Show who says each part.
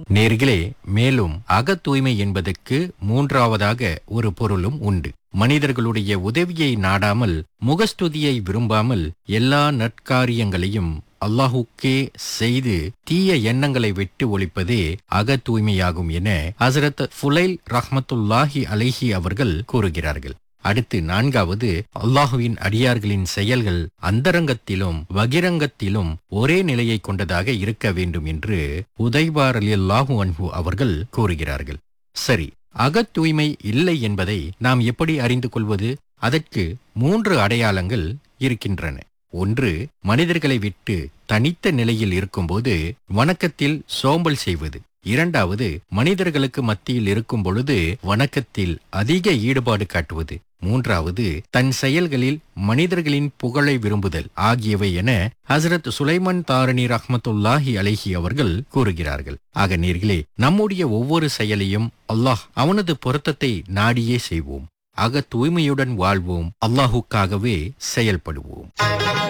Speaker 1: நேர்களே மேலும் அகத் தூய்மை என்பதற்கு மூன்றாவதாக ஒரு பொருளும் உண்டு மனிதர்களுடைய உதவியை நாடாமல் முகஸ்துதியை விரும்பாமல் எல்லா நற்காரியங்களையும் அல்லாஹுக்கே செய்து தீய எண்ணங்களை விட்டு ஒழிப்பதே அக தூய்மையாகும் என ஹசரத் ஃபுலைல் ரஹ்மத்துல்லாஹி அலைஹி அவர்கள் கூறுகிறார்கள் அடுத்து நான்காவது அல்லாஹுவின் அடியார்களின் செயல்கள் அந்தரங்கத்திலும் வகிரங்கத்திலும் ஒரே நிலையை கொண்டதாக இருக்க வேண்டும் என்று உதைபார் அலி அல்லாஹு அன்ஹு அவர்கள் கூறுகிறார்கள் சரி அகத் தூய்மை இல்லை என்பதை நாம் எப்படி அறிந்து கொள்வது அதற்கு மூன்று அடையாளங்கள் இருக்கின்றன ஒன்று மனிதர்களை விட்டு தனித்த நிலையில் இருக்கும்போது வணக்கத்தில் சோம்பல் செய்வது இரண்டாவது மனிதர்களுக்கு மத்தியில் இருக்கும் பொழுது வணக்கத்தில் அதிக ஈடுபாடு காட்டுவது மூன்றாவது தன் செயல்களில் மனிதர்களின் புகழை விரும்புதல் ஆகியவை என ஹசரத் சுலைமான் தாரணி ரஹ்மத்துல்லாஹி அலைஹி அவர்கள் கூறுகிறார்கள் ஆக நேர்களே நம்முடைய ஒவ்வொரு செயலையும் அல்லாஹ் அவனது பொருத்தத்தை நாடியே செய்வோம் ஆக தூய்மையுடன் வாழ்வோம் அல்லாஹுக்காகவே செயல்படுவோம்